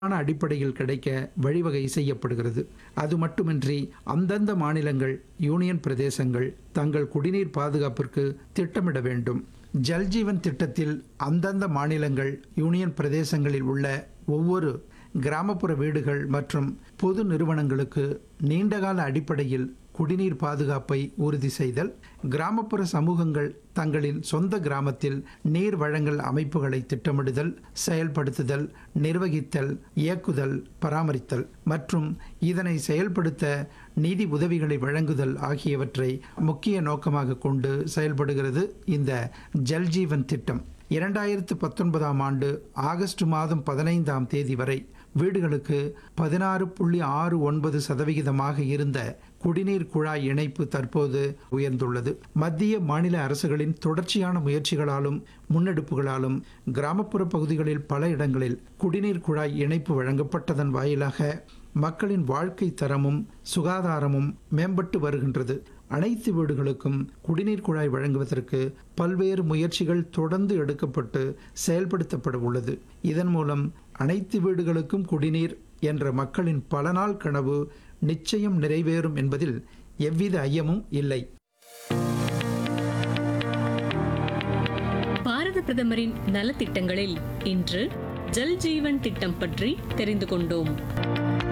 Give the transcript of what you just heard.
ஆன அடிப்படையில் கிடைக்க வழிவகை செய்யப்படுகிறது அது மட்டுமின்றி அந்தந்த மாநிலங்கள் யூனியன் பிரதேசங்கள் தங்கள் குடிநீர் பாதுகாப்பிற்கு திட்டமிட வேண்டும் ஜல்ஜீவன் திட்டத்தில் அந்தந்த மாநிலங்கள் யூனியன் பிரதேசங்களில் உள்ள ஒவ்வொரு கிராமப்புற வீடுகள் மற்றும் பொது நிறுவனங்களுக்கு நீண்டகால அடிப்படையில் குடிநீர் பாதுகாப்பை உறுதி செய்தல் கிராமப்புற சமூகங்கள் தங்களின் சொந்த கிராமத்தில் நீர் வழங்கல் அமைப்புகளை திட்டமிடுதல் செயல்படுத்துதல் நிர்வகித்தல் இயக்குதல் பராமரித்தல் மற்றும் இதனை செயல்படுத்த நிதி உதவிகளை வழங்குதல் ஆகியவற்றை முக்கிய நோக்கமாக கொண்டு செயல்படுகிறது இந்த ஜல்ஜீவன் திட்டம் இரண்டாயிரத்து பத்தொன்பதாம் ஆண்டு ஆகஸ்ட் மாதம் பதினைந்தாம் தேதி வரை வீடுகளுக்கு பதினாறு புள்ளி ஆறு ஒன்பது சதவிகிதமாக இருந்த குடிநீர் குழாய் இணைப்பு தற்போது உயர்ந்துள்ளது மத்திய மாநில அரசுகளின் தொடர்ச்சியான முயற்சிகளாலும் முன்னெடுப்புகளாலும் கிராமப்புற பகுதிகளில் பல இடங்களில் குடிநீர் குழாய் இணைப்பு வழங்கப்பட்டதன் வாயிலாக மக்களின் வாழ்க்கை தரமும் சுகாதாரமும் மேம்பட்டு வருகின்றது அனைத்து வீடுகளுக்கும் குடிநீர் குழாய் வழங்குவதற்கு பல்வேறு முயற்சிகள் தொடர்ந்து எடுக்கப்பட்டு செயல்படுத்தப்பட உள்ளது இதன் மூலம் அனைத்து வீடுகளுக்கும் குடிநீர் என்ற மக்களின் பல நாள் கனவு நிச்சயம் நிறைவேறும் என்பதில் எவ்வித ஐயமும் இல்லை பாரத பிரதமரின் நலத்திட்டங்களில் இன்று ஜல் ஜீவன் திட்டம் பற்றி தெரிந்து கொண்டோம்